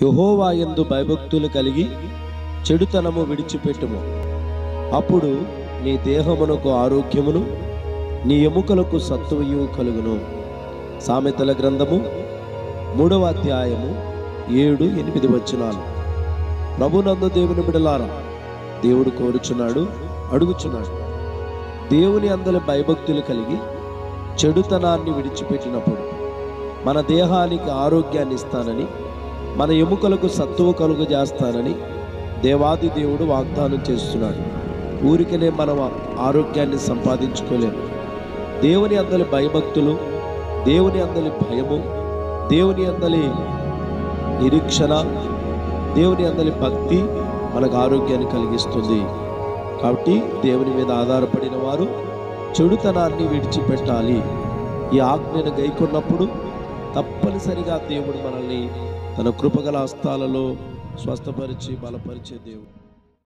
యహోవా యందు భయభక్తులు కలిగి చెడుతనము విడిచిపెట్టుము అప్పుడు నీ దేహమునకు ఆరోగ్యమును నీ ఎముకలకు సత్తువయు కలుగును సామెతల గ్రంథము మూడవ అధ్యాయము ఏడు ఎనిమిది వచనాలు ప్రభునందు దేవుని బిడలారా దేవుడు కోరుచున్నాడు అడుగుచున్నాడు దేవుని అందరి భయభక్తులు కలిగి చెడుతనాన్ని విడిచిపెట్టినప్పుడు మన దేహానికి ఆరోగ్యాన్ని ఇస్తానని మన ఎముకలకు సత్తువ కలుగు చేస్తానని దేవాది దేవుడు వాగ్దానం చేస్తున్నాడు ఊరికనే మనం ఆరోగ్యాన్ని సంపాదించుకోలేము దేవుని అందలి భయభక్తులు దేవుని అందలి భయము దేవుని అందలి నిరీక్షణ దేవుని అందలి భక్తి మనకు ఆరోగ్యాన్ని కలిగిస్తుంది కాబట్టి దేవుని మీద ఆధారపడిన వారు చెడుతనాన్ని విడిచిపెట్టాలి ఈ ఆజ్ఞను గైకొన్నప్పుడు తప్పనిసరిగా దేవుడు మనల్ని తన కృపగల హస్తాలలో స్వస్థపరిచి బలపరిచే దేవుడు